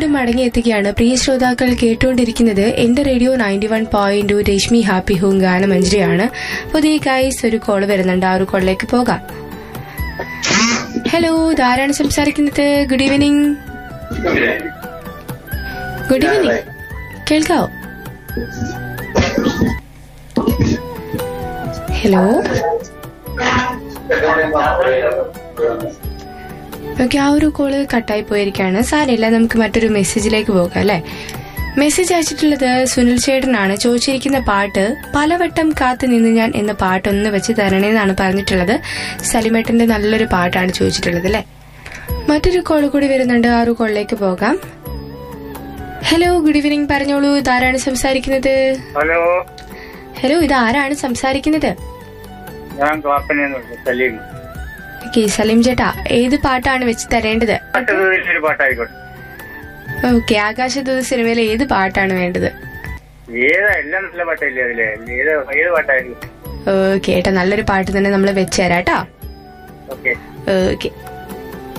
വീണ്ടും മടങ്ങിയെത്തുകയാണ് പ്രിയ ശ്രോതാക്കൾ കേട്ടുകൊണ്ടിരിക്കുന്നത് എന്റെ radio ninety one point Reshmi happy home ഗാനമഞ്ജരിയാണ് പുതിയ ഗൈസ് ഒരു കോള് വരുന്നുണ്ട് ആ ഒരു കോളിലേക്ക് പോകാം ഹലോ ഇതാരാണ് സംസാരിക്കുന്നത് ഗുഡ് ഈവനിങ് ഗുഡ് ഈവനിങ് കേൾക്കാവോ ഹലോ ഓക്കെ ആ ഒരു കോള് കട്ടായി പോയിരിക്കുകയാണ് സാരമില്ല നമുക്ക് മറ്റൊരു മെസ്സേജിലേക്ക് പോകാം അല്ലെ മെസ്സേജ് അയച്ചിട്ടുള്ളത് സുനിൽ ചേട്ടനാണ് ചോദിച്ചിരിക്കുന്ന പാട്ട് പലവട്ടം കാത്തു നിന്ന് ഞാൻ എന്ന പാട്ടൊന്ന് വെച്ച് തരണേന്നാണ് പറഞ്ഞിട്ടുള്ളത് സലിമേട്ടന്റെ നല്ലൊരു പാട്ടാണ് ചോദിച്ചിട്ടുള്ളത് അല്ലെ മറ്റൊരു കോള് കൂടി വരുന്നുണ്ട് ആ ഒരു കോളിലേക്ക് പോകാം ഹലോ ഗുഡ് ഈവനിങ് പറഞ്ഞോളൂ ഇതാരാണ് സംസാരിക്കുന്നത് ഹലോ ഹലോ ഇതാരാണ് സംസാരിക്കുന്നത് ഞാൻ ക്ലാപ്പനെന്ന് സലീം ഓക്കെ സലീം ചേട്ടാ ഏത് പാട്ടാണ് വെച്ച് തരേണ്ടത് ഒരു പാട്ടായിക്കോട്ടെ ഓക്കെ ആകാശദൂത് സിനിമയിലെ ഏത് പാട്ടാണ് വേണ്ടത് ഏതാ എല്ലാം നല്ല പാട്ടല്ലേ അതില് ഏത് ഏത് പാട്ടായിരുന്നു ഓക്കെ ഏട്ടാ നല്ലൊരു പാട്ട് തന്നെ നമ്മൾ വെച്ചുതരാം കേട്ടോ ഓക്കെ ഓക്കെ